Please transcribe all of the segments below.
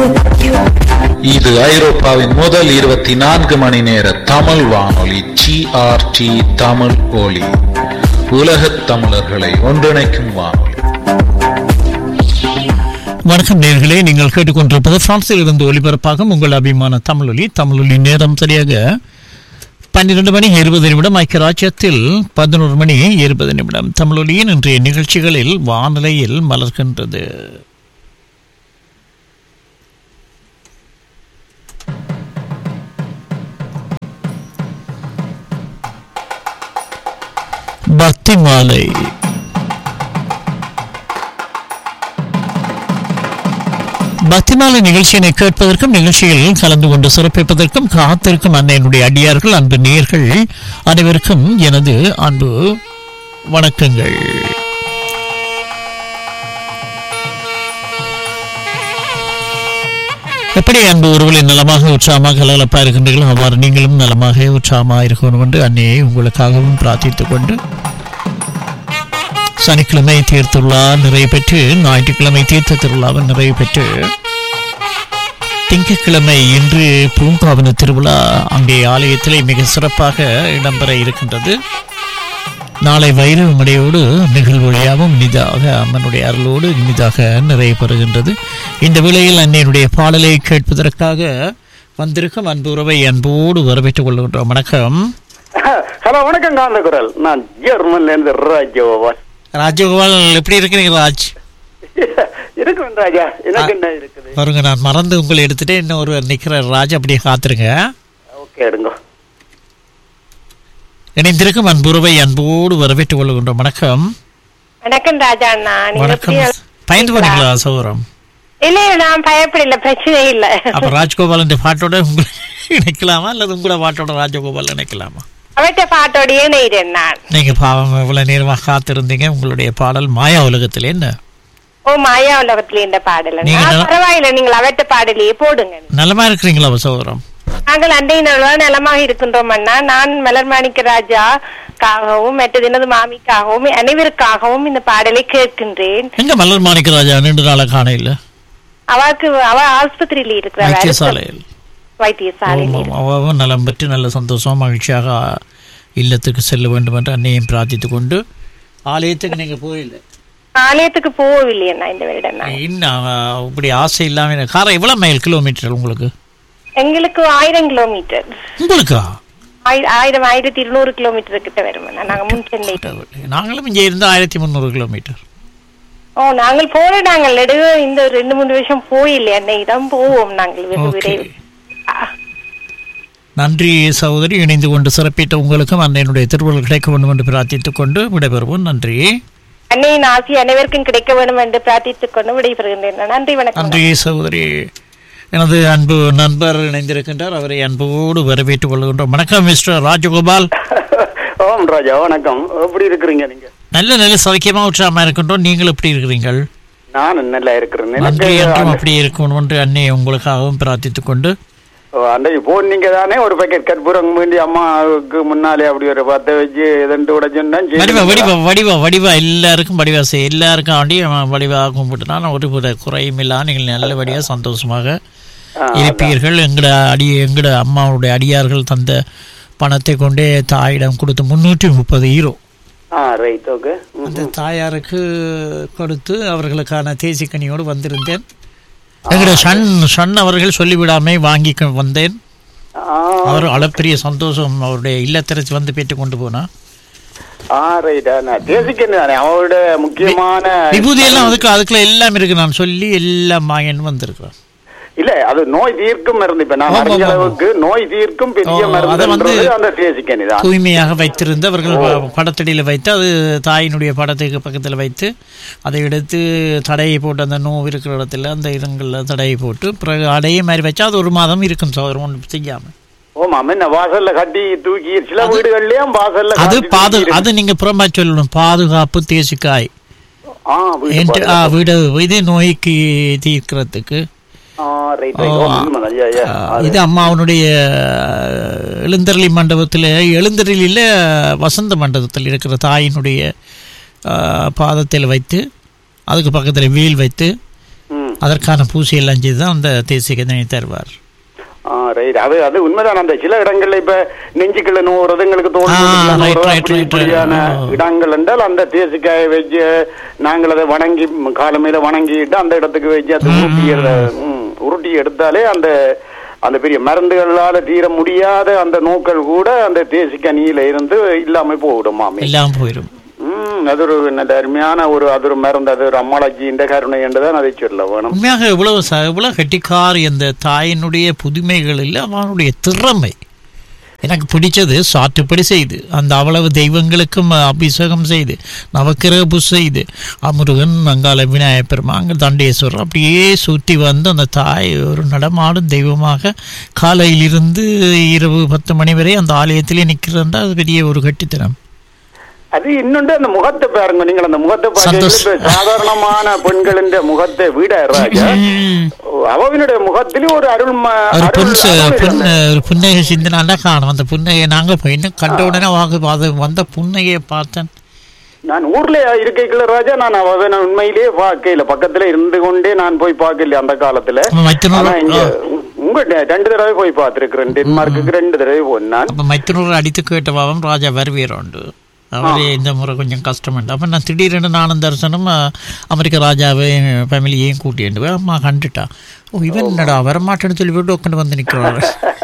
இது ஐரோப்பாவின் முதல் இருபத்தி நான்கு மணி நேர தமிழ் வானொலி ஜிஆர்டி தமிழ் ஒலி உலகத் தமிழர்களை ஒன்றிணைக்கும் வானொலி வணக்கம் நேர்களே நீங்கள் கேட்டுக்கொண்டிருப்பது பிரான்சில் இருந்து ஒலிபரப்பாகும் உங்கள் அபிமான தமிழொலி தமிழொலி நேரம் சரியாக பன்னிரண்டு மணி இருபது நிமிடம் ஐக்கிய ராஜ்யத்தில் பதினோரு மணி இருபது நிமிடம் தமிழொலியின் இன்றைய நிகழ்ச்சிகளில் வானிலையில் மலர்கின்றது பக்தி மாலை பக்திமாலை நிகழ்ச்சியினை கேட்பதற்கும் நிகழ்ச்சியில் கலந்து கொண்டு சிறப்பிப்பதற்கும் காத்திருக்கும் அன்னையினுடைய அடியார்கள் அன்பு நேர்கள் அனைவருக்கும் எனது அன்பு வணக்கங்கள் எப்படி அன்பு உறவுகளை நலமாக உற்சாகமாக கலகலப்பாக இருக்கின்றீர்களோ அவ்வாறு நீங்களும் நலமாக உற்சாகமாக இருக்கணும் என்று அன்னையை உங்களுக்காகவும் பிரார்த்தித்துக் கொண்டு சனிக்கிழமை தீர்த்துள்ளா நிறைவு பெற்று ஞாயிற்றுக்கிழமை தீர்த்த திருவிழாவில் நிறைவு பெற்று திங்கட்கிழமை இன்று பூங்காவன திருவிழா அங்கே ஆலயத்திலே மிக சிறப்பாக இடம்பெற இருக்கின்றது நாளை வைரவ மடையோடு நிகழ்வொழியாகவும் இனிதாக அம்மனுடைய அருளோடு இனிதாக நிறைவு பெறுகின்றது இந்த வேளையில் அன்னையினுடைய பாடலை கேட்பதற்காக வந்திருக்கும் அன்பு உறவை அன்போடு வரவேற்றுக் கொள்கின்றோம் வணக்கம் ஹலோ வணக்கம் காந்த குரல் நான் ஜெர்மன்ல இருந்து ராஜோவாஸ் ராஜகோபால் எப்படி இருக்கிறீங்க ராஜ் இருக்கிறேன் ராஜா எனக்கு என்ன இருக்குது பாருங்க நான் மறந்து உங்களை எடுத்துட்டு இன்னும் ஒரு நிக்கிற ராஜ் அப்படியே காத்துருங்க ஓகே எடுங்க இணைந்திருக்கும் அன்புறவை அன்போடு வரவேற்றுக் கொள்கின்றோம் வணக்கம் வணக்கம் ராஜா அண்ணா நீங்க வணக்கம் எப்படி பயந்து போனீங்களா சௌரம் இல்ல நான் பயப்படல பிரச்சனை இல்ல அப்ப ராஜ்கோபால் இந்த பாட்டோட உங்களை இணைக்கலாமா அல்லது உங்களோட பாட்டோட ராஜகோபால் இணைக்கலாமா அவற்ற பாட்டோடயே நெய்றேன் நான் நீங்க பாவம் இவ்வளவு நேரமாக காத்திருந்தீங்க உங்களுடைய பாடல் மாயா உலகத்தில் என்ன ஓ மாயா உலகத்துல இந்த பாடல நீங்க நான் நல்லா- பரவாயில்ல நீங்கள் அவற்ற பாடலையே போடுங்க நலமா இருக்கிறீங்களா சௌரம் நாங்கள் அண்டை நலவா நலமாக இருக்கின்றோம் அண்ணா நான் மலர் மாணிக்க ராஜா காகவும் மற்றது எனது மாமிக்காகவும் அனைவருக்காகவும் இந்த பாடலை கேட்கின்றேன் எங்க மலர் மாணிக்க ராஜா நீண்ட நாள காண இல்ல அவருக்கு அவ ஆஸ்பத்திரியில இருக்கிறார் வைத்தியசாலையில் வைத்தியசாலையில் ஆமாம், அவவும் நலம் பெற்று நல்ல சந்தோஷம் மகிழ்ச்சியாக இல்லத்துக்கு செல்ல வேண்டும் என்று அன்னையும் பிரார்த்தித்துக் கொண்டு ஆலயத்துக்கு நீங்க போயில்லை ஆலயத்துக்கு போகவில்லை அண்ணா இந்த வருடம் நான். இன்னும் அஹ், இப்படி ஆசை இல்லாம காரம் எவ்வளவு மைல் கிலோமீட்டர் உங்களுக்கு எங்களுக்கு ஆயிரம் கிலோமீட்டர் உங்களுக்கா ஆயி- ஆயிரம் ஆயிரத்தி இருநூறு கிலோமீட்டர் கிட்ட வரும் அண்ணா. நாங்க முன் சென்னை நாங்களும் இங்கே இருந்து ஆயிரத்தி முந்நூறு கிலோமீட்டர் ஓ நாங்கள் போற நாங்கள் நெடுக இந்த ரெண்டு மூணு வருஷம் போயில்லை அன்னை தான் போவோம் நாங்கள் வெகு ஓகே விரைவு ஆ, நன்றி சகோதரி இணைந்து கொண்டு சிறப்பித்த உங்களுக்கும் அன்னையினுடைய திருவுருள் கிடைக்க வேண்டும் என்று பிரார்த்தித்துக் கொண்டு விடைபெறுவோம் நன்றி அன்னையின் ஆசி அனைவருக்கும் கிடைக்க வேண்டும் என்று பிரார்த்தித்துக் கொண்டு விடைபெறுகின்றேன் நன்றி வணக்கம் நன்றி சகோதரி எனது அன்பு நண்பர் இணைந்திருக்கின்றார் அவரை அன்போடு வரவேற்றுக் கொள்கின்றோம் வணக்கம் மிஸ்டர் ராஜகோபால் ஓம் ராஜா வணக்கம் எப்படி இருக்கிறீங்க நீங்க நல்ல நல்ல சௌக்கியமா உற்சாகமா இருக்கின்றோம் நீங்கள் எப்படி இருக்கிறீர்கள் நான் நல்லா இருக்கிறேன் நன்றி எனக்கு என்றும் அந்த- அப்படி இருக்கணும் என்று அன்னை உங்களுக்காகவும் பிரார்த்தித்துக் கொண்டு ஓ, அன்றைக்கு போனீங்க தானே ஒரு பேக்கெட் கற்பூரம் வேண்டி அம்மாவுக்கு முன்னாலே அப்படி ஒரு பத்த வச்சு ரெண்டு கூட சொன்னா சரி. வடிவா வடிவா வடிவா வடிவா எல்லாருக்கும் வடிவா செய் எல்லாருக்கும் வேண்டி அவன் வடிவா கும்பிட்டு நான் ஒரு வித குறையும் இல்லா நீங்கள் நல்லபடியாக சந்தோஷமாக ஆ, இருப்பீர்கள் எங்கட அடி எங்கட அம்மாவுடைய அடியார்கள் தந்த பணத்தை கொண்டே தாயிடம் கொடுத்து முன்னூற்றி முப்பது ஹீரோ ஆ ரைட் ஓகே அந்த தாயாருக்கு கொடுத்து அவர்களுக்கான தேசிக்கனியோடு வந்திருந்தேன் எங்கட சன் சன் அவர்கள் சொல்லிவிடாமே வாங்கி கொ- வந்தேன் அவர் அளப்பெரிய சந்தோஷம் அவருடைய இல்லத்திரச்சு வந்து பெற்றுக் கொண்டு போனா ஆ ரைட் நான் தேசிக்கணும் தானே அவரோட முக்கியமான விபூதி எல்லாம் அதுக்கு அதுக்குள்ள எல்லாம் இருக்கு நான் சொல்லி எல்லாம் வாங்கின்னு வந்திருக்கிறேன் இல்ல அது நோய் தீர்க்கும் மருந்து இப்ப நான் ஆமா, அறிஞ்ச ஆமா. அளவுக்கு நோய் தீர்க்கும் பெரிய ஓ, அதை வந்து மருந்து அந்த தேசிக்கனி தான் தூய்மையாக வைத்திருந்து அவர்கள் ப- படத்தடியில் வைத்து அது தாயினுடைய படத்துக்கு பக்கத்தில் வைத்து அதை எடுத்து தடையை போட்டு அந்த நோவு இருக்கிற இடத்துல அந்த இடங்களில் தடையை போட்டு பிறகு அடையே மாதிரி வச்சா அது ஒரு மாதம் இருக்கும் சோதரம் ஒன்றும் செய்யாமல் ஓமா என்ன வாசல்ல கட்டி தூக்கி சில வீடுகள்லயும் வாசல்ல அது கட்டி பாது தூக்கி அது நீங்க புறம்பா சொல்லணும் பாதுகாப்பு தேசிக்காய் ஆ, வீட்டு என்று- ஆ, பாதுகாப்பு. வீடு இது நோய்க்கு தீர்க்கிறதுக்கு ஆ, right, ஓ, right. ஓ, உண்மைதான். ஐயா, ஐயா. ஆ, அது- இது அம்மாவனுடைய எழுந்தருளி மண்டபத்தில் எழுந்தருளியில் வசந்த மண்டபத்தில் இருக்கிற தாயினுடைய ஆ, பாதத்தில் வைத்து அதுக்கு பக்கத்தில் வீல் வைத்து ம். அதற்கான பூசி எல்லாம் செய்து தான் அந்த தேசிய கதனை தருவார் ஆ ரைட் அது அது உண்மைதான் அந்த சில இடங்கள்ல இப்ப நெஞ்சுக்குள்ள நூறுறது எங்களுக்கு தோல் ஆ, நூறுறது, right, நூறுறது, right, அப்படி right. இப்படியான ஆ. இடங்கள் என்றால் அந்த தேசிக்காயை வச்சு நாங்கள் அதை வணங்கி காலமையில வணங்கிட்டு அந்த இடத்துக்கு வச்சு அந்த உருட்டி எடு- ம், உருட்டி எடுத்தாலே அந்த அந்த பெரிய மருந்துகளால தீர முடியாத அந்த நோக்கள் கூட அந்த தேசிக்கனியில இருந்து இல்லாம போவிடும் மாமி எல்லாம் போயிடும் ம் அது ஒரு நல்ல அருமையான ஒரு அது ஒரு மருந்து அது ஒரு அம்மாளாச்சி இந்த கருணை என்றுதான் அதை சொல்ல வேணும் உண்மையாக இவ்வளவு ச இவ்வளவு கெட்டிக்கார் அந்த தாயினுடைய புதுமைகளில் அவனுடைய திறமை எனக்கு பிடிச்சது சாற்றுப்படி செய்து அந்த அவ்வளவு தெய்வங்களுக்கும் அபிஷேகம் செய்து நவக்கிரக புஷ் செய்து அமுருகன் அங்காள விநாயகப் பெருமாங்க தண்டேஸ்வரர் அப்படியே சுற்றி வந்து அந்த தாய் ஒரு நடமாடும் தெய்வமாக காலையிலிருந்து இரவு பத்து மணி வரை அந்த ஆலயத்திலே நிற்கிறதா அது பெரிய ஒரு கட்டித்தனம் அது இன்னொன்று அந்த முகத்தை பாருங்க நீங்கள் அந்த முகத்தை பார்க்கல சந்தோஷ். இப்ப சாதாரணமான பெண்களின் முகத்தை விட ராஜா அவனுடைய முகத்திலே ஒரு அருள் ம- ஒரு அருள் பொன் ச- அருள் பொன் இருந்தது. ஒரு புன்னகை சிந்தினால காணும் அந்த புன்னகையை நாங்க போய் இன்னும் கண்ட உடனே வாங்க அது வந்த புன்னகையை பார்த்தேன் நான் ஊர்ல இருக்கைக்குள்ள ராஜா நான் அவனை உண்மையிலேயே பார்க்கல பக்கத்துல இருந்து கொண்டே நான் போய் பார்க்கல அந்த காலத்துல அப்ப மைத்துனர் ஆனா இங்க உங்க ரெண்டு தடவை போய் பார்த்திருக்கிறேன் டென்மார்க்குக்கு ரெண்டு தடவை போனான் அப்ப மைத்துனர் அடித்து கேட்ட பாவம் ராஜா வருவீரோண்டு அவரே இந்த முறை கொஞ்சம் கஷ்டமாட்டு அப்ப நான் திடீரென்று நானும் தரிசனம் அஹ், அமெரிக்க ராஜாவையும் ஃபேமிலியையும் கூட்டிட்டு போய் அம்மா கண்டுட்டா ஓ இவன் என்னடா வரமாட்டேன்னு சொல்லி போட்டு உட்காந்து வந்து நிற்கிறாரு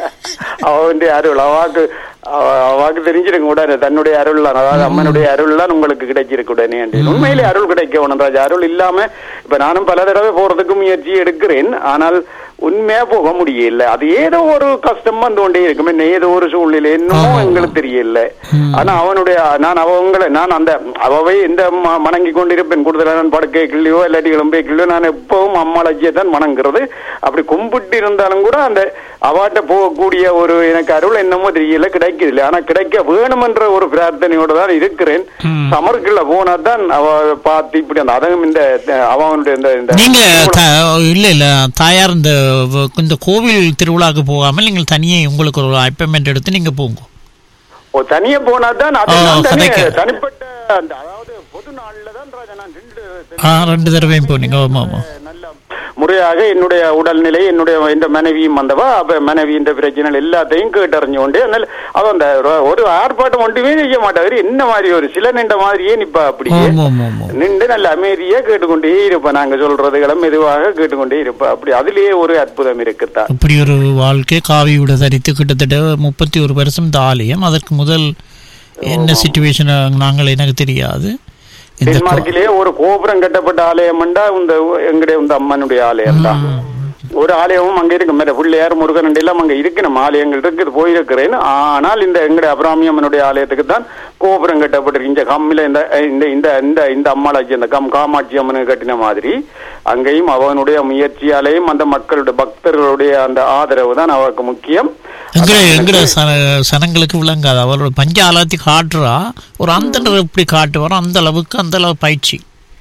அவனுடைய அருள் அவாக்கு அவ- அவாக்கு தெரிஞ்சிருக்க உடனே தன்னுடைய அருள் தான் அதாவது அம்மனுடைய அருள் தான் உங்களுக்கு கிடைச்சிருக்கு உடனே என்று. உண்மையிலே அருள் கிடைக்க வேணும் ராஜா அருள் இல்லாம இப்ப நானும் பல தடவை போறதுக்கு முயற்சி எடுக்கிறேன் ஆனால் உண்மையா போக முடியல அது ஏதோ ஒரு கஷ்டம் வந்து கொண்டே இருக்கும் என்ன ஏதோ ஒரு சூழ்நிலை என்னமோ எங்களுக்கு தெரியல ஆனா அவனுடைய நான் அவங்களை நான் அந்த அவவை எந்த ம- மணங்கி கொண்டிருப்பேன் கூடுதலா நான் படுக்கைக்குள்ளேயோ இல்லாட்டி கிளம்பைக்குள்ளேயோ நான் எப்பவும் அம்மாளஜியை தான் வணங்குறது அப்படி கும்பிட்டு இருந்தாலும் கூட அந்த அவாட்ட போகக்கூடிய ஒரு எனக்கு அருள் என்னமோ தெரியல கிடைக்குது இல்லை ஆனா கிடைக்க வேணுமென்ற ஒரு பிரார்த்தனையோட தான் இருக்கிறேன் சமர்க்குள்ள போனா தான் அவ பார்த்து இப்படி அந்த அதுவும் இந்த அஹ், அவனுடைய இந்த இந்த நீங்க த- இல்ல இல்ல தாயார் இந்த வ- இந்த கோவில் திருவிழாக்கு போகாமல் நீங்கள் தனியே உங்களுக்கு ஒரு அப்பாயின்மெண்ட் எடுத்து நீங்க போங்க ஓ, தனியா போனா தான் அது ஆ, நான் தனியா- கதைக்கு. தனிப்பட்ட அந்த அதாவது பொது நாள்ல தான் ராஜா நான் ரெண்டு ஆ ரெண்டு தடவையும் போனீங்க ஆமா ஆமா நல்ல முறையாக என்னுடைய உடல்நிலை என்னுடைய இந்த மனைவியும் வந்தவா அப்ப மனைவி இந்த பிரச்சனை எல்லாத்தையும் கேட்டறிஞ்சு கொண்டு அதனால அவ அந்த ஒரு- ஒரு ஆர்ப்பாட்டம் ஒன்றுமே செய்ய மாட்டாரு என்ன மாதிரி ஒரு சில நின்ற மாதிரியே நிப்பா அப்படியே ஆமா ஆமா ஆமா நின்று நல்ல அமைதியா கேட்டுக்கொண்டே இருப்பா நாங்க சொல்றதுகளை மெதுவாக கேட்டுக்கொண்டே இருப்பா அப்படி அதுலயே ஒரு அற்புதம் இருக்குத்தான் அப்படி ஒரு வாழ்க்கை காவியோட தரித்து கிட்டத்தட்ட முப்பத்தி ஒரு வருஷம் இந்த ஆலயம் அதற்கு முதல் என்ன சுச்சுவேஷன் நாங்கள் எனக்கு தெரியாது இந்த கோ- டென்மார்க்கிலேயே ஒரு கோபுரம் கட்டப்பட்ட ஆலயம் இந்த எங்களுடைய இந்த அம்மனுடைய ஆலயம் தான் ஒரு ஆலயமும் அங்க இருக்கு மேல பிள்ளையார் முருகன் எல்லாம் அங்க இருக்கு நம்ம ஆலயங்கள் இருக்குது போயிருக்கிறேன் ஆனால் இந்த எங்களுடைய அபிராமி அம்மனுடைய ஆலயத்துக்கு தான் கோபுரம் கட்டப்பட்டிருக்கு இந்த கம்மில இந்த இந்த இந்த இந்த இந்த அம்மாளாச்சி அந்த கம் காமாட்சி அம்மனுக்கு கட்டின மாதிரி அங்கேயும் அவனுடைய முயற்சியாலேயும் அந்த மக்களுடைய பக்தர்களுடைய அந்த ஆதரவு தான் அவருக்கு முக்கியம் எங்கட எங்கட சன- சனங்களுக்கு விளங்காது அவரோட பஞ்ச ஆலாத்தி காட்டுறா ஒரு அந்த எப்படி காட்டுவாரோ அந்த அளவுக்கு அந்த அளவு பயிற்சி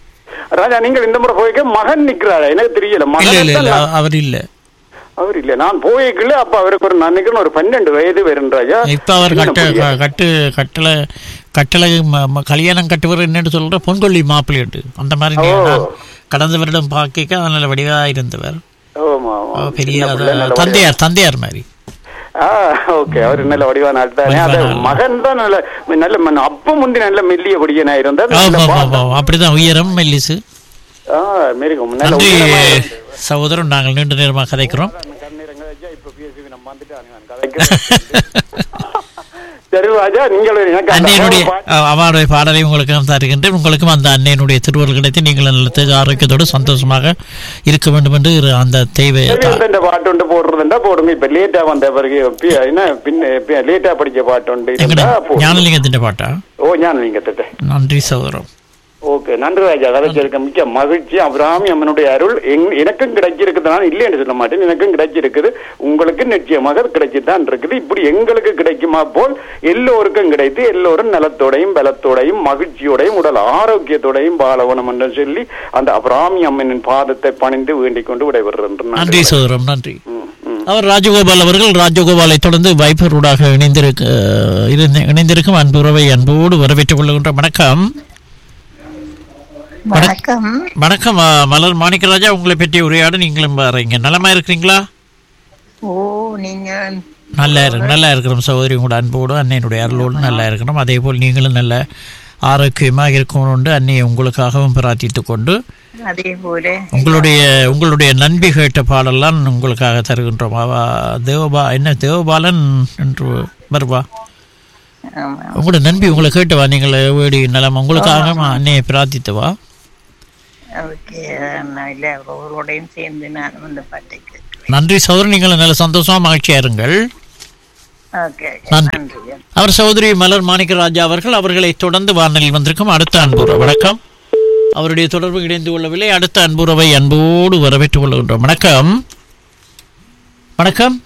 ராஜா நீங்கள் இந்த முறை போய்க்க மகன் நிக்கிறாரா எனக்கு தெரியல இல்ல மகன் இல்ல தான் இல்ல அவர் இல்ல அவர் இல்ல நான் போய்க்குள்ள அப்ப அவருக்கு ஒரு நான் நினைக்கிறேன் ஒரு பன்னெண்டு வயது வரும் ராஜா இப்ப அவர் என்ன கட்ட புரியாது. க- கட்டு கட்டளை கட்டளை ம- ம- கல்யாணம் கட்டுவர் என்னன்னு சொல்ற பொன்கொல்லி மாப்பிள்ளைட்டு அந்த மாதிரி நீ- நான் கடந்த வருடம் பார்க்க நல்ல வடிவா இருந்தவர் ஆமா, ஆமா. அவர் பெரிய சின்ன அத- பிள்ளை, நல்ல தந்தையார் தந்தையார் மாதிரி வடிவா- ஆ, ஓகே அவர் நல்ல வடிவான ஆள் தானே அது வடிவான ஆள். மகன் தான் நல்ல நல்ல ம- அப்ப முந்தி நல்ல மெல்லிய கொடியனா இருந்தா ஆமா நல்ல ஆமா பா- ஆமா அப்படிதான் உயரம் மெல்லிசு ஆ, மிருகம் நல்ல நன்றி உயரமா இருந்து. சகோதரன் நாங்கள் நீண்ட நேரமாக கதைக்கிறோம் கண்ணீரங்க வச்சா இப்ப பேசி நம்ம வந்துட்டாங்க நான் கதைக்கிறேன். சரி ராஜா நீங்கள் எனக்கு அந்த அன்னையினுடைய பாட்டு- அஹ், அவருடைய பாடலை உங்களுக்கு நான் தருகின்றேன் உங்களுக்கும் அந்த அன்னையினுடைய திருவருள் கிடைத்து நீங்கள் நல்ல ஆரோக்கியத்தோடு சந்தோஷமாக இருக்க வேண்டும் என்று இரு- அந்த தேவை சரி, இந்த பாட்டு ஒன்று போடுறதுண்டா போடுங்க இப்ப லேட்டா வந்த பிறகு பி- என்ன பின்ன லேட்டா படிச்ச பாட்டு ஒன்று எங்கட இருந்தா போடுங்க. ஞானலிங்கத்தின் பாட்டா ஓ ஞான நீங்க திட்ட நன்றி சகோதரம் ஓகே நன்றி ராஜா கதைச்சிருக்க மிக்க மகிழ்ச்சி அபிராமி அம்மனுடைய அருள் எங்- எனக்கும் கிடைச்சிருக்குது நான் இல்லைன்னு சொல்ல மாட்டேன் எனக்கும் கிடைச்சிருக்குது உங்களுக்கு நிச்சயமாக கிடைச்சிதான் இருக்குது இப்படி எங்களுக்கு கிடைக்குமா போல் எல்லோருக்கும் கிடைத்து எல்லோரும் நலத்தோடையும் பலத்தோடையும் மகிழ்ச்சியோடையும் உடல் ஆரோக்கியத்தோடையும் வாழவணும் என்று சொல்லி அந்த அபிராமி அம்மனின் பாதத்தை பணிந்து வேண்டிக் கொண்டு விடைபெறுகின்றேன் நன்றி சகோதரம் நன்றி ம், ம். அவர் ராஜகோபால் அவர்கள் ராஜகோபாலை தொடர்ந்து வைபரோடாக இணைந்திருக்க இருந்து- இணைந்திருக்கும் அன்புறவை அன்போடு வரவேற்றுக் கொள்கின்ற வணக்கம் வணக்கம் வணக்கம் ஆ, மலர் மாணிக்கராஜா உங்களை பற்றி உரையாட நீங்களும் வரீங்க நலமா இருக்கிறீங்களா ஓ நீங்க நல்லா இருக்கு நல்லா இருக்கிறோம் சகோதரி உங்களோட அன்போடு அன்னையினுடைய அருளோடு நல்லா இருக்கணும் அதே போல் நீங்களும் நல்ல ஆரோக்கியமாக இருக்கணும்னு அன்னையை உங்களுக்காகவும் பிரார்த்தித்துக் கொண்டு அதே போல உங்களுடைய உங்களுடைய நண்பி கேட்ட பாடெல்லாம் உங்களுக்காக தருகின்றோம் அவ தேவபா என்ன தேவபாலன் என்று வருவா ஆமா. உங்களோட நண்பி உங்களை கேட்டவா நீங்கள் வீடு நலம் உங்களுக்காக அன்னையை பிரார்த்தித்தவா ஓகே நான் இல்ல ஒவ்வொருடையும் சேர்ந்து நான் அந்த பாட்டை கேட்கிறேன் நன்றி சகோதரி நீங்கள் நல்ல சந்தோஷமா மகிழ்ச்சியா இருங்கள் ஓகே நன்றி. நன்றி அவர் சகோதரி மலர் மாணிக்கராஜா அவர்கள் அவர்களை தொடர்ந்து வானலில் வந்திருக்கும் அடுத்த அன்புற வணக்கம் அவருடைய தொடர்பு இணைந்து கொள்ளவில்லை அடுத்த அன்புறவை அன்போடு வரவேற்றுக் கொள்கின்றோம் வணக்கம் வணக்கம்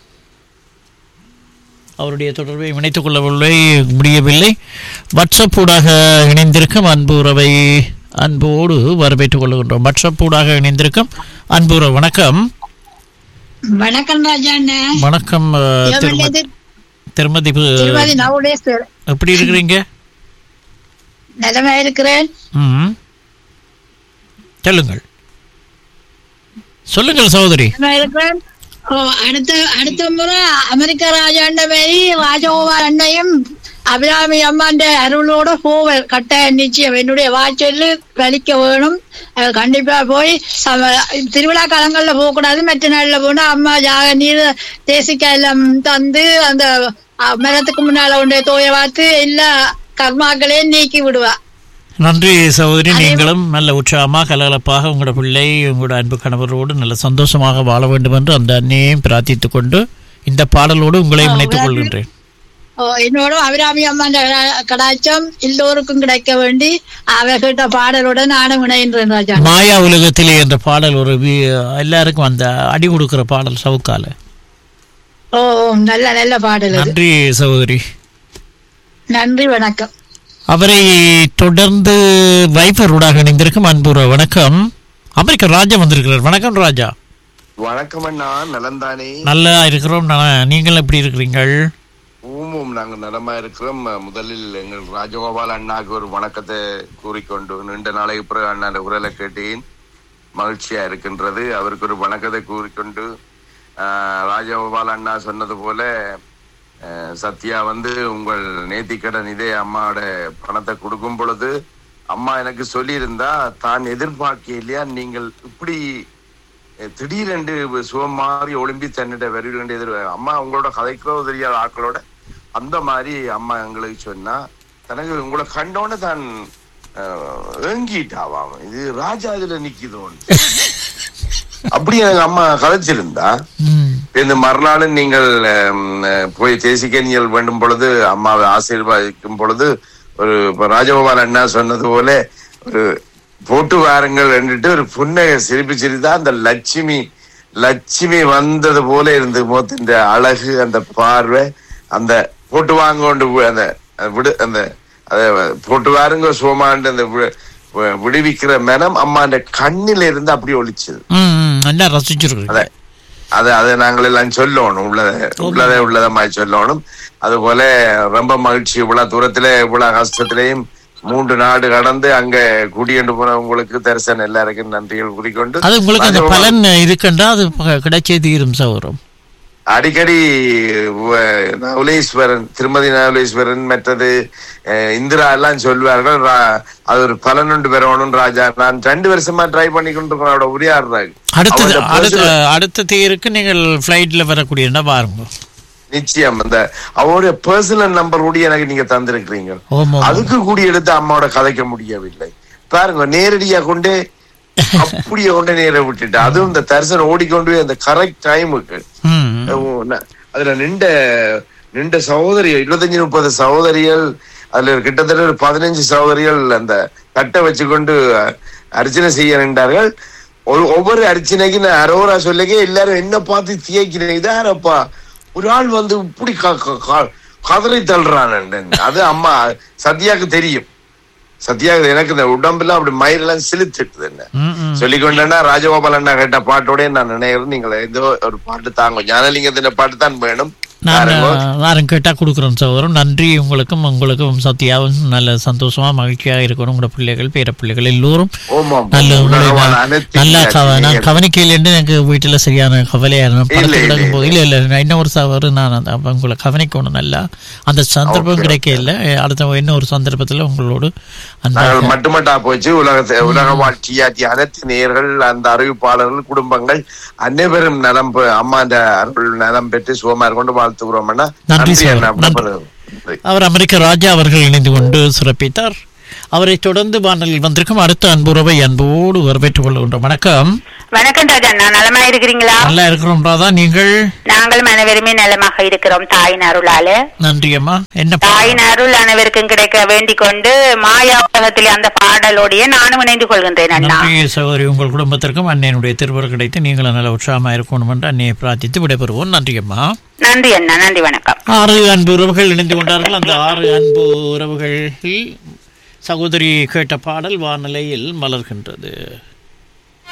அவருடைய தொடர்பை இணைத்துக் கொள்ளவில்லை முடியவில்லை வாட்ஸ்அப் ஊடாக இணைந்திருக்கும் அன்பு உறவை அன்போடு வரவேற்றுக் கொள்கின்றோம் வாட்ஸ்அப் ஊடாக இணைந்திருக்கும் அன்பு உறவு வணக்கம் வணக்கம் ராஜா அண்ணா வணக்கம் அஹ், திருமதி எவ்வளவு திருமதி திருமதி நவுடேஸ்வர் எப்படி இருக்கிறீங்க நிலைமை இருக்கிறேன் ம் சொல்லுங்கள் சொல்லுங்கள் சகோதரி நிலைமை இருக்கிறேன் ஓ, அடுத்த அடுத்த முறை அமெரிக்க ராஜாண்ட மாரி ராஜகோபால் அண்ணையும் அபிராமி அம்மாண்ட அருளோட போவேன் கட்டாயம் நிச்சயம் என்னுடைய வாய்ச்சொல்லு வலிக்க வேணும் அது கண்டிப்பா போய் சம- திருவிழா காலங்கள்ல போக கூடாது மற்ற நாள்ல போனா அம்மா ஜாக நீர் தேசிக்காய் எல்லாம் தந்து அந்த அஹ், மரத்துக்கு முன்னால உடைய தோய பார்த்து எல்லா கர்மாக்களையும் நீக்கி விடுவா நன்றி சகோதரி நீங்களும் நல்ல உற்சாகமாக கலகலப்பாக உங்களோட பிள்ளை உங்களோட அன்பு கணவரோடு நல்ல சந்தோஷமாக வாழ வேண்டும் என்று அந்த அன்னையையும் பிரார்த்தித்துக் கொண்டு இந்த பாடலோடு உங்களையும் இணைத்துக் கொள்கின்றேன் ஓ, என்னோட அபிராமி அம்மா கடாச்சம் எல்லோருக்கும் கிடைக்க வேண்டி அவர்கிட்ட பாடலுடன் நானும் இணைகின்றேன் ராஜா மாயா உலகத்திலே என்ற பாடல் ஒரு வி- எல்லாருக்கும் அந்த அடி கொடுக்கிற பாடல் சவுக்கால ஓ ஓ, நல்ல நல்ல பாடல் அது நன்றி சகோதரி நன்றி வணக்கம் அவரை தொடர்ந்து வைபர் ஊடாக இணைந்திருக்கும் அன்புற வணக்கம் அமெரிக்க ராஜா வந்திருக்கிறார் வணக்கம் ராஜா வணக்கம் அண்ணா நலந்தானே நல்லா இருக்கிறோம் நான் நீங்கள் எப்படி இருக்கிறீங்கள் ஊமும் நாங்க நலமா இருக்கிறோம் முதலில் எங்கள் ராஜகோபால் அண்ணாக்கு ஒரு வணக்கத்தை கூறிக்கொண்டு நீண்ட நாளைக்கு பிறகு அண்ணாண்ட குரலை கேட்டேன் மகிழ்ச்சியா இருக்கின்றது அவருக்கு ஒரு வணக்கத்தை கூறிக்கொண்டு ஆஹ், ராஜகோபால் அண்ணா சொன்னது போல ஆஹ், சத்யா வந்து உங்கள் நேத்திக்கடன் இதே அம்மாவோட பணத்தை கொடுக்கும் பொழுது அம்மா எனக்கு சொல்லியிருந்தா தான் எதிர்பார்க்க இல்லையா நீங்கள் இப்படி திடீரென்று சுகம் மாறி ஒளிம்பி தன்னிட வருவீர்கள் என்று எதிர் அம்மா உங்களோட கதைக்கோ தெரியாத ஆட்களோட அந்த மாதிரி அம்மா எங்களுக்கு சொன்னா தனக்கு உங்களை கண்டோன்னு தான் அஹ், ஏங்கிட்டாவாம் இது ராஜா இதுல நிக்குதோன்னு அப்படி எனக்கு அம்மா கதைச்சிருந்தா ம் இந்த மறுநாள் நீங்கள் ஹம், போய் தேசிக்கனியல் வேண்டும் பொழுது அம்மாவை ஆசீர்வாதிக்கும் பொழுது ஒரு இப்ப ராஜகோபால் அண்ணா சொன்னது போல ஒரு போட்டு வாருங்கள் என்றுட்டு ஒரு புன்னகை சிரிப்பு சிரித்தா அந்த லட்சுமி லட்சுமி வந்தது போல இருந்து முகத்தின் அழகு அந்த பார்வை அந்த போட்டு வாங்க கொண்டு வி- அந்த அந்த விடு அந்த அதை போட்டு வாருங்க சோமாண்டு அந்த வி- வி- விடுவிக்கிற மனம் அம்மாண்ட கண்ணில இருந்து அப்படி ஒளிச்சது ம், ம், நல்லா ரசிச்சிருக்கீங்க அத அது அதை நாங்கள் எல்லாம் சொல்லணும் உள்ளத உள்ளதை உள்ளதமாய் சொல்லணும் அதுபோல ரொம்ப மகிழ்ச்சி இவ்வளவு தூரத்துல இவ்வளவு கஷ்டத்திலையும் மூன்று நாடு கடந்து அங்க குடியண்டு போனவங்களுக்கு தரிசனம் எல்லாருக்கும் நன்றிகள் கூறிக்கொண்டு அது உங்களுக்கு அந்த ராஜகோபால் பலன் இருக்குண்டா அது ப- கிடைச்சே தீரும் சௌரம் அடிக்கடி வ- நவலேஸ்வரன் திருமதி நவலேஸ்வரன் மற்றது அஹ், இந்திரா எல்லாம் சொல்வார்கள் ரா- அது ஒரு பலனுண்டு பெறணும் ராஜா நான் ரெண்டு வருஷமா ட்ரை பண்ணி கொண்டு இருக்கேன் அவரோட உரையாடுறாங்க அடுத்தது அவரோட அடுத்த personal- அடுத்த தேருக்கு நீங்கள் ஃப்ளைட்ல வரக்கூடிய பாருங்க நிச்சயம் அந்த அவருடைய பர்சனல் நம்பர் கூட எனக்கு நீங்க தந்திருக்கிறீங்க ஓம் ஓம். அதுக்கு கூட எடுத்து அம்மாவோட கதைக்க முடியவில்லை பாருங்க நேரடியா கொண்டு அப்படியே கொண்டு நேர விட்டுட்டு அதுவும் இந்த தரிசனம் ஓடிக்கொண்டு போய் அந்த கரெக்ட் டைமுக்கு ம், அதுல நின்ற நின்ற சகோதரிகள் இருபத்தஞ்சு முப்பது சகோதரிகள் அதுல கிட்டத்தட்ட ஒரு பதினஞ்சு சகோதரிகள் அந்த தட்டை வச்சுக்கொண்டு அஹ், அர்ச்சனை செய்ய நின்றார்கள் ஒரு ஒவ்வொரு அர்ச்சனைக்கு நான் அரோரா சொல்லிக்கே எல்லாரும் என்ன பார்த்து தியக்கிறேன் இதாரப்பா ஒரு ஆள் வந்து இப்படி க- க- க- கதறி தள்ளுறான் அது அம்மா சத்யாக்கு தெரியும் சத்யாக்கு எனக்கு இந்த உடம்புல அப்படி மயிரெல்லாம் சிலுத்துட்டுது என்ன ம், ம். சொல்லிக்கொண்டேன்னா ராஜகோபால் அண்ணா கேட்ட பாட்டோட நான் நினைக்கிறேன் நீங்கள் ஏதோ ஒரு பாட்டு தாங்க ஞானலிங்கத்தின் பாட்டு தான் வேணும் நான் பாருங்க. யாரும் கேட்டா கொடுக்குறோம் சகோதரம் நன்றி உங்களுக்கும் உங்களுக்கும் சத்யாவும் நல்ல சந்தோஷமா மகிழ்ச்சியாக இருக்கணும் உங்களோட பிள்ளைகள் பேர பிள்ளைகள் எல்லோரும் ஆமாம். நல்ல உங்களை உலகவாழ நான் அனைத்து நல்லா கவ நான் நீங்கள் கவனிக்கலைன்னு எனக்கு வீட்டுல சரியான கவலையா இருந்தேன் இல்ல, படத்தை இல்ல, கிடக்கும் போது இல்ல இல்ல நான் இன்னொரு சவறு நான் அந்த- அப்ப உங்களை கவனிக்கணும் நல்லா அந்த சந்தர்ப்பம் Okay, கிடைக்க இல்ல அடுத்த இன்னொரு சந்தர்ப்பத்துல உங்களோடு அந்த நாங்கள் மட்டுமட்டா போச்சு உலக உலக வாழ்ச்சியாத்தி அனைத்து நேயர்கள் அந்த அறிவிப்பாளர்கள் குடும்பங்கள் அனைவரும் நலம் பெ- அம்மா அந்த அருள் நலம் பெற்று சுகமா கொண்டு வாழ்த்துகிறோம் அண்ணா நன்றி நன்றி சார். அண்ணா நன்றி. நன்றி. அவர் அமெரிக்க ராஜா அவர்கள் இணைந்து கொண்டு சிறப்பித்தார் அவரை தொடர்ந்து வானலில் வந்திருக்கும் அடுத்த அன்புறவை அன்போடு வரவேற்றுக் கொள்கின்றோம் வணக்கம் வணக்கம் ராஜா நான் நலமா இருக்கிறீங்களா நல்லா இருக்கிறோம் ராதா நீங்கள் நாங்கள் அனைவருமே நலமாக இருக்கிறோம் தாயின் அருளால நன்றி அம்மா என்ன பா- தாயின் அருள் அனைவருக்கும் கிடைக்க வேண்டிக் கொண்டு மாயா உலகத்திலே அந்த பாடலோடைய நானும் இணைந்து கொள்கின்றேன் அண்ணா நன்றி சகோதரி உங்கள் குடும்பத்திற்கும் அன்னையனுடைய திருவருள் கிடைத்து நீங்களும் நல்ல உற்சாகமா இருக்கணும் என்று அன்னையை பிரார்த்தித்து விடைபெறுவோம் நன்றி அம்மா நன்றி அண்ணா நன்றி வணக்கம் ஆறு அன்பு உறவுகள் இணைந்து கொண்டார்கள் அந்த ஆறு அன்பு உறவுகளில் சகோதரி கேட்ட பாடல் வானிலையில் மலர்கின்றது